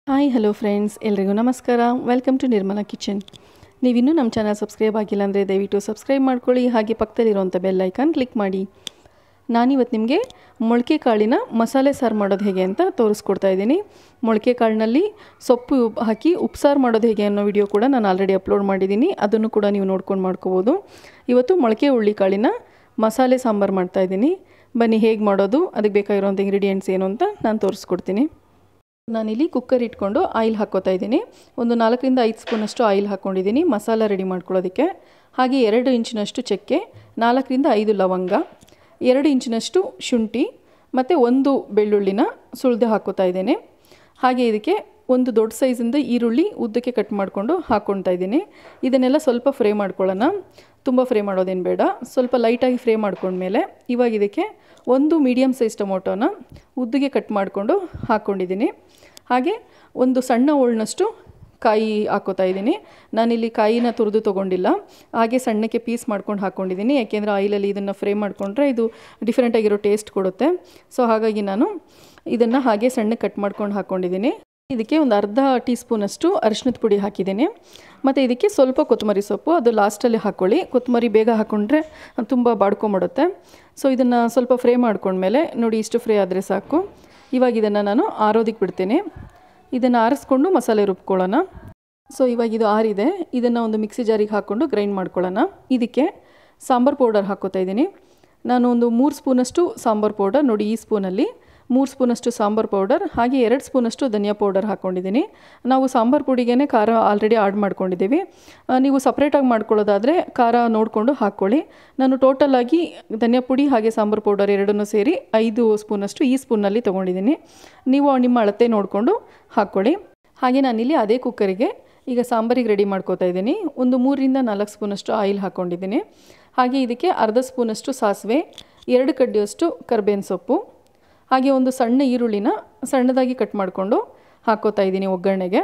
hi hello friends ಎಲ್ರಿಗೂ ನಮಸ್ಕಾರ welcome to Nirmala kitchen ನೀವಿನ್ನೂ ನಮ್ಮ ಚಾನಲ್ ಸಬ್ಸ್ಕ್ರೈಬ್ ಆಗಿಲ್ಲ ಅಂದರೆ ದಯವಿಟ್ಟು ಸಬ್ಸ್ಕ್ರೈಬ್ ಮಾಡ್ಕೊಳ್ಳಿ ಹಾಗೆ ಪಕ್ಕದಲ್ಲಿರುವಂಥ ಬೆಲ್ ಐಕಾನ್ ಕ್ಲಿಕ್ ಮಾಡಿ ನಾನಿವತ್ತು ನಿಮಗೆ ಮೊಳಕೆ ಕಾಳಿನ ಮಸಾಲೆ ಸಾರು ಮಾಡೋದು ಹೇಗೆ ಅಂತ ತೋರಿಸ್ಕೊಡ್ತಾ ಇದ್ದೀನಿ ಮೊಳಕೆ ಕಾಳಿನಲ್ಲಿ ಸೊಪ್ಪು ಹಾಕಿ ಉಪ್ಸಾರು ಮಾಡೋದು ಹೇಗೆ ಅನ್ನೋ ವಿಡಿಯೋ ಕೂಡ ನಾನು ಆಲ್ರೆಡಿ ಅಪ್ಲೋಡ್ ಮಾಡಿದ್ದೀನಿ ಅದನ್ನು ಕೂಡ ನೀವು ನೋಡ್ಕೊಂಡು ಮಾಡ್ಕೋಬೋದು ಇವತ್ತು ಮೊಳಕೆ ಹುಳ್ಳಿ ಕಾಳಿನ ಮಸಾಲೆ ಸಾಂಬಾರು ಮಾಡ್ತಾಯಿದ್ದೀನಿ ಬನ್ನಿ ಹೇಗೆ ಮಾಡೋದು ಅದಕ್ಕೆ ಬೇಕಾಗಿರೋಂಥ ಇಂಗ್ರೀಡಿಯೆಂಟ್ಸ್ ಏನು ಅಂತ ನಾನು ತೋರಿಸ್ಕೊಡ್ತೀನಿ ನಾನಿಲ್ಲಿ ಕುಕ್ಕರ್ ಇಟ್ಕೊಂಡು ಆಯಿಲ್ ಹಾಕ್ಕೋತಾ ಇದ್ದೀನಿ ಒಂದು ನಾಲ್ಕರಿಂದ ಐದು ಸ್ಪೂನಷ್ಟು ಆಯಿಲ್ ಹಾಕ್ಕೊಂಡಿದ್ದೀನಿ ಮಸಾಲ ರೆಡಿ ಮಾಡ್ಕೊಳ್ಳೋದಕ್ಕೆ ಹಾಗೆ ಎರಡು ಇಂಚಿನಷ್ಟು ಚಕ್ಕೆ ನಾಲ್ಕರಿಂದ ಐದು ಲವಂಗ ಎರಡು ಇಂಚಿನಷ್ಟು ಶುಂಠಿ ಮತ್ತು ಒಂದು ಬೆಳ್ಳುಳ್ಳಿನ ಸುಳಿದು ಹಾಕೋತಾ ಇದ್ದೇನೆ ಹಾಗೆ ಇದಕ್ಕೆ ಒಂದು ದೊಡ್ಡ ಸೈಜಿಂದ ಈರುಳ್ಳಿ ಉದ್ದಕ್ಕೆ ಕಟ್ ಮಾಡಿಕೊಂಡು ಹಾಕ್ಕೊಳ್ತಾ ಇದ್ದೀನಿ ಇದನ್ನೆಲ್ಲ ಸ್ವಲ್ಪ ಫ್ರೈ ಮಾಡ್ಕೊಳ್ಳೋಣ ತುಂಬ ಫ್ರೈ ಮಾಡೋದೇನು ಬೇಡ ಸ್ವಲ್ಪ ಲೈಟಾಗಿ ಫ್ರೈ ಮಾಡ್ಕೊಂಡ್ಮೇಲೆ ಇವಾಗ ಇದಕ್ಕೆ ಒಂದು ಮೀಡಿಯಮ್ ಸೈಜ್ ಟೊಮೊಟೊನ ಉದ್ದಿಗೆ ಕಟ್ ಮಾಡಿಕೊಂಡು ಹಾಕ್ಕೊಂಡಿದ್ದೀನಿ ಹಾಗೆ ಒಂದು ಸಣ್ಣ ಹೋಳ್ನಷ್ಟು ಕಾಯಿ ಹಾಕೋತಾ ಇದ್ದೀನಿ ನಾನಿಲ್ಲಿ ಕಾಯಿನ ತುರಿದು ತೊಗೊಂಡಿಲ್ಲ ಹಾಗೆ ಸಣ್ಣಕ್ಕೆ ಪೀಸ್ ಮಾಡ್ಕೊಂಡು ಹಾಕ್ಕೊಂಡಿದ್ದೀನಿ ಯಾಕೆಂದರೆ ಆಯಿಲಲ್ಲಿ ಇದನ್ನು ಫ್ರೈ ಮಾಡಿಕೊಂಡ್ರೆ ಇದು ಡಿಫ್ರೆಂಟಾಗಿರೋ ಟೇಸ್ಟ್ ಕೊಡುತ್ತೆ ಸೊ ಹಾಗಾಗಿ ನಾನು ಇದನ್ನು ಹಾಗೆ ಸಣ್ಣಕ್ಕೆ ಕಟ್ ಮಾಡ್ಕೊಂಡು ಹಾಕ್ಕೊಂಡಿದ್ದೀನಿ ಇದಕ್ಕೆ ಒಂದು ಅರ್ಧ ಟೀ ಸ್ಪೂನಷ್ಟು ಅರಿಶಿನದ ಪುಡಿ ಹಾಕಿದ್ದೀನಿ ಮತ್ತು ಇದಕ್ಕೆ ಸ್ವಲ್ಪ ಕೊತ್ತಂಬರಿ ಸೊಪ್ಪು ಅದು ಲಾಸ್ಟಲ್ಲಿ ಹಾಕ್ಕೊಳ್ಳಿ ಕೊತ್ತಂಬರಿ ಬೇಗ ಹಾಕ್ಕೊಂಡ್ರೆ ತುಂಬ ಬಾಡ್ಕೊಂಬಿಡುತ್ತೆ ಸೊ ಇದನ್ನು ಸ್ವಲ್ಪ ಫ್ರೈ ಮಾಡ್ಕೊಂಡ್ಮೇಲೆ ನೋಡಿ ಇಷ್ಟು ಫ್ರೈ ಆದರೆ ಸಾಕು ಇವಾಗ ಇದನ್ನು ನಾನು ಆರೋದಕ್ಕೆ ಬಿಡ್ತೀನಿ ಇದನ್ನು ಆರಿಸ್ಕೊಂಡು ಮಸಾಲೆ ರುಬ್ಕೊಳ್ಳೋಣ ಸೊ ಇವಾಗ ಇದು ಆರಿದೆ ಇದನ್ನು ಒಂದು ಮಿಕ್ಸಿ ಜಾರಿಗೆ ಹಾಕ್ಕೊಂಡು ಗ್ರೈಂಡ್ ಮಾಡ್ಕೊಳ್ಳೋಣ ಇದಕ್ಕೆ ಸಾಂಬಾರು ಪೌಡರ್ ಹಾಕ್ಕೋತಾ ಇದ್ದೀನಿ ನಾನು ಒಂದು ಮೂರು ಸ್ಪೂನಷ್ಟು ಸಾಂಬಾರು ಪೌಡರ್ ನೋಡಿ ಈ ಸ್ಪೂನಲ್ಲಿ ಮೂರು ಸ್ಪೂನಷ್ಟು ಸಾಂಬಾರು ಪೌಡರ್ ಹಾಗೆ ಎರಡು ಸ್ಪೂನಷ್ಟು ಧನಿಯಾ ಪೌಡರ್ ಹಾಕ್ಕೊಂಡಿದ್ದೀನಿ ನಾವು ಸಾಂಬಾರು ಪುಡಿಗೆ ಖಾರ ಆಲ್ರೆಡಿ ಆಡ್ ಮಾಡ್ಕೊಂಡಿದ್ದೀವಿ ನೀವು ಸಪ್ರೇಟಾಗಿ ಮಾಡ್ಕೊಳ್ಳೋದಾದರೆ ಖಾರ ನೋಡಿಕೊಂಡು ಹಾಕ್ಕೊಳ್ಳಿ ನಾನು ಟೋಟಲಾಗಿ ಧನಿಯಾ ಪುಡಿ ಹಾಗೆ ಸಾಂಬಾರು ಪೌಡರ್ ಎರಡನ್ನೂ ಸೇರಿ ಐದು ಸ್ಪೂನಷ್ಟು ಈ ಸ್ಪೂನಲ್ಲಿ ತೊಗೊಂಡಿದ್ದೀನಿ ನೀವು ನಿಮ್ಮ ಅಳತೆ ನೋಡಿಕೊಂಡು ಹಾಕ್ಕೊಳ್ಳಿ ಹಾಗೆ ನಾನಿಲ್ಲಿ ಅದೇ ಕುಕ್ಕರಿಗೆ ಈಗ ಸಾಂಬಾರಿಗೆ ರೆಡಿ ಮಾಡ್ಕೋತಾ ಇದ್ದೀನಿ ಒಂದು ಮೂರರಿಂದ ನಾಲ್ಕು ಸ್ಪೂನಷ್ಟು ಆಯಿಲ್ ಹಾಕ್ಕೊಂಡಿದ್ದೀನಿ ಹಾಗೆ ಇದಕ್ಕೆ ಅರ್ಧ ಸ್ಪೂನಷ್ಟು ಸಾಸಿವೆ ಎರಡು ಕಡ್ಡಿಯಷ್ಟು ಕರ್ಬೇವಿನ ಸೊಪ್ಪು ಹಾಗೆ ಒಂದು ಸಣ್ಣ ಈರುಳ್ಳಿನ ಸಣ್ಣದಾಗಿ ಕಟ್ ಮಾಡಿಕೊಂಡು ಹಾಕ್ಕೋತಾ ಇದ್ದೀನಿ ಒಗ್ಗರಣೆಗೆ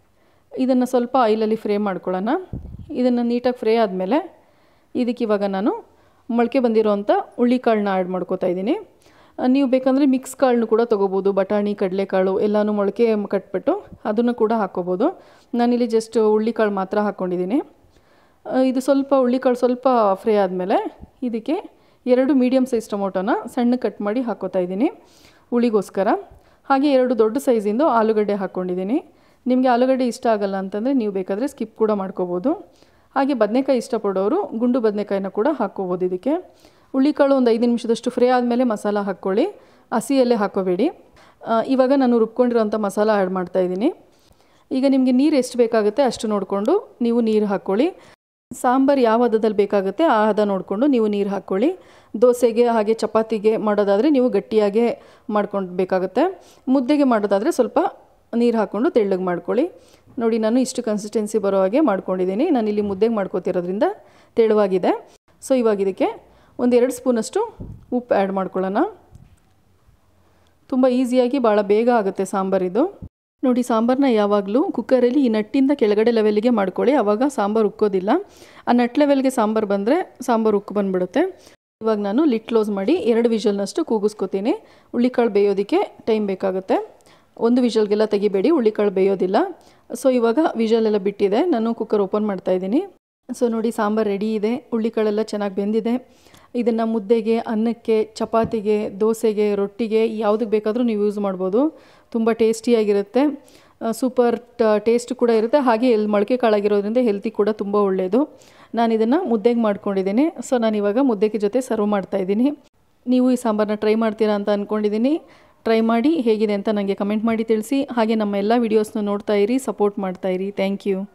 ಇದನ್ನು ಸ್ವಲ್ಪ ಆಯಿಲಲ್ಲಿ ಫ್ರೈ ಮಾಡ್ಕೊಳ್ಳೋಣ ಇದನ್ನು ನೀಟಾಗಿ ಫ್ರೈ ಆದಮೇಲೆ ಇದಕ್ಕೆ ಇವಾಗ ನಾನು ಮೊಳಕೆ ಬಂದಿರೋವಂಥ ಹುಳ್ಳಿಕಾಳನ್ನ ಆ್ಯಡ್ ಮಾಡ್ಕೋತಾ ಇದ್ದೀನಿ ನೀವು ಬೇಕಂದರೆ ಮಿಕ್ಸ್ ಕಾಳನ್ನು ಕೂಡ ತೊಗೋಬೋದು ಬಟಾಣಿ ಕಡಲೆಕಾಳು ಎಲ್ಲನೂ ಮೊಳಕೆ ಕಟ್ಬಿಟ್ಟು ಅದನ್ನು ಕೂಡ ಹಾಕ್ಕೋಬೋದು ನಾನಿಲ್ಲಿ ಜಸ್ಟ್ ಹುಳ್ಳಿಕಾಳು ಮಾತ್ರ ಹಾಕ್ಕೊಂಡಿದ್ದೀನಿ ಇದು ಸ್ವಲ್ಪ ಹುಳ್ಳಿಕಾಳು ಸ್ವಲ್ಪ ಫ್ರೈ ಆದಮೇಲೆ ಇದಕ್ಕೆ ಎರಡು ಮೀಡಿಯಮ್ ಸೈಜ್ ಟೊಮೊಟೊನ ಸಣ್ಣ ಕಟ್ ಮಾಡಿ ಹಾಕೋತಾ ಇದ್ದೀನಿ ಹುಳಿಗೋಸ್ಕರ ಹಾಗೆ ಎರಡು ದೊಡ್ಡ ಸೈಜಿಂದು ಆಲೂಗಡ್ಡೆ ಹಾಕ್ಕೊಂಡಿದ್ದೀನಿ ನಿಮಗೆ ಆಲೂಗಡ್ಡೆ ಇಷ್ಟ ಆಗಲ್ಲ ಅಂತಂದರೆ ನೀವು ಬೇಕಾದರೆ ಸ್ಕಿಪ್ ಕೂಡ ಮಾಡ್ಕೋಬೋದು ಹಾಗೆ ಬದನೆಕಾಯಿ ಇಷ್ಟಪಡೋರು ಗುಂಡು ಬದನೆಕಾಯಿನ ಕೂಡ ಹಾಕ್ಕೋಬೋದು ಇದಕ್ಕೆ ಹುಳಿಕಾಳು ಒಂದು ಐದು ನಿಮಿಷದಷ್ಟು ಫ್ರೈ ಆದಮೇಲೆ ಮಸಾಲ ಹಾಕ್ಕೊಳ್ಳಿ ಹಸಿಯಲ್ಲೇ ಹಾಕೋಬೇಡಿ ಇವಾಗ ನಾನು ರುಬ್ಕೊಂಡಿರೋಂಥ ಮಸಾಲ ಆ್ಯಡ್ ಮಾಡ್ತಾಯಿದ್ದೀನಿ ಈಗ ನಿಮಗೆ ನೀರು ಎಷ್ಟು ಬೇಕಾಗುತ್ತೆ ಅಷ್ಟು ನೋಡಿಕೊಂಡು ನೀವು ನೀರು ಹಾಕ್ಕೊಳ್ಳಿ ಸಾಂಬಾರು ಯಾವ ಹದದಲ್ಲಿ ಬೇಕಾಗುತ್ತೆ ಆ ಹದ ನೋಡಿಕೊಂಡು ನೀವು ನೀರು ಹಾಕ್ಕೊಳ್ಳಿ ದೋಸೆಗೆ ಹಾಗೆ ಚಪಾತಿಗೆ ಮಾಡೋದಾದರೆ ನೀವು ಗಟ್ಟಿಯಾಗೆ ಮಾಡ್ಕೊಂಡು ಬೇಕಾಗುತ್ತೆ ಮುದ್ದೆಗೆ ಮಾಡೋದಾದರೆ ಸ್ವಲ್ಪ ನೀರು ಹಾಕ್ಕೊಂಡು ತೆಳ್ಳಗೆ ಮಾಡ್ಕೊಳ್ಳಿ ನೋಡಿ ನಾನು ಇಷ್ಟು ಕನ್ಸಿಸ್ಟೆನ್ಸಿ ಬರೋ ಹಾಗೆ ಮಾಡ್ಕೊಂಡಿದ್ದೀನಿ ನಾನು ಇಲ್ಲಿ ಮುದ್ದೆಗೆ ಮಾಡ್ಕೋತಿರೋದ್ರಿಂದ ತೆಳುವಾಗಿದೆ ಸೊ ಇವಾಗ ಇದಕ್ಕೆ ಒಂದು ಎರಡು ಸ್ಪೂನಷ್ಟು ಉಪ್ಪು ಆ್ಯಡ್ ಮಾಡ್ಕೊಳ್ಳೋಣ ತುಂಬ ಈಸಿಯಾಗಿ ಭಾಳ ಬೇಗ ಆಗುತ್ತೆ ಸಾಂಬಾರಿದು ನೋಡಿ ಸಾಂಬಾರನ್ನ ಯಾವಾಗಲೂ ಕುಕ್ಕರಲ್ಲಿ ಈ ನಟ್ಟಿಂದ ಕೆಳಗಡೆ ಲೆವೆಲ್ಗೆ ಮಾಡ್ಕೊಳ್ಳಿ ಆವಾಗ ಸಾಂಬಾರು ಉಕ್ಕೋದಿಲ್ಲ ಆ ನಟ್ ಲೆವೆಲ್ಗೆ ಸಾಂಬಾರು ಬಂದರೆ ಸಾಂಬಾರು ಉಕ್ಕು ಬಂದುಬಿಡುತ್ತೆ ಇವಾಗ ನಾನು ಲಿಟ್ ಕ್ಲೋಸ್ ಮಾಡಿ ಎರಡು ವಿಷಲ್ನಷ್ಟು ಕೂಗಿಸ್ಕೊತೀನಿ ಹುಳ್ಳಿಕಾಳು ಬೇಯೋದಕ್ಕೆ ಟೈಮ್ ಬೇಕಾಗುತ್ತೆ ಒಂದು ವಿಷಲ್ಗೆಲ್ಲ ತೆಗಿಬೇಡಿ ಹುಳ್ಳಿಕಾಳು ಬೇಯೋದಿಲ್ಲ ಸೊ ಇವಾಗ ವಿಷಲೆಲ್ಲ ಬಿಟ್ಟಿದೆ ನಾನು ಕುಕ್ಕರ್ ಓಪನ್ ಮಾಡ್ತಾಯಿದ್ದೀನಿ ಸೊ ನೋಡಿ ಸಾಂಬಾರು ರೆಡಿ ಇದೆ ಹುಳ್ಳಿಕಾಳೆಲ್ಲ ಚೆನ್ನಾಗಿ ಬೆಂದಿದೆ ಇದನ್ನು ಮುದ್ದೆಗೆ ಅನ್ನಕ್ಕೆ ಚಪಾತಿಗೆ ದೋಸೆಗೆ ರೊಟ್ಟಿಗೆ ಯಾವುದಕ್ಕೆ ಬೇಕಾದರೂ ನೀವು ಯೂಸ್ ಮಾಡ್ಬೋದು ತುಂಬ ಟೇಸ್ಟಿಯಾಗಿರುತ್ತೆ ಸೂಪರ್ ಟೇಸ್ಟ್ ಕೂಡ ಇರುತ್ತೆ ಹಾಗೆ ಎಲ್ಲಿ ಮೊಳಕೆ ಕಾಳಾಗಿರೋದ್ರಿಂದ ಹೆಲ್ತಿ ಕೂಡ ತುಂಬ ಒಳ್ಳೆಯದು ನಾನು ಇದನ್ನು ಮುದ್ದೆಗೆ ಮಾಡ್ಕೊಂಡಿದ್ದೀನಿ ಸೊ ನಾನು ಇವಾಗ ಮುದ್ದೆಗೆ ಜೊತೆ ಸರ್ವ್ ಮಾಡ್ತಾಯಿದ್ದೀನಿ ನೀವು ಈ ಸಾಂಬಾರನ್ನ ಟ್ರೈ ಮಾಡ್ತೀರಾ ಅಂತ ಅಂದ್ಕೊಂಡಿದ್ದೀನಿ ಟ್ರೈ ಮಾಡಿ ಹೇಗಿದೆ ಅಂತ ನನಗೆ ಕಮೆಂಟ್ ಮಾಡಿ ತಿಳಿಸಿ ಹಾಗೆ ನಮ್ಮ ಎಲ್ಲ ವೀಡಿಯೋಸ್ನ ನೋಡ್ತಾ ಇರಿ ಸಪೋರ್ಟ್ ಮಾಡ್ತಾಯಿರಿ ಥ್ಯಾಂಕ್ ಯು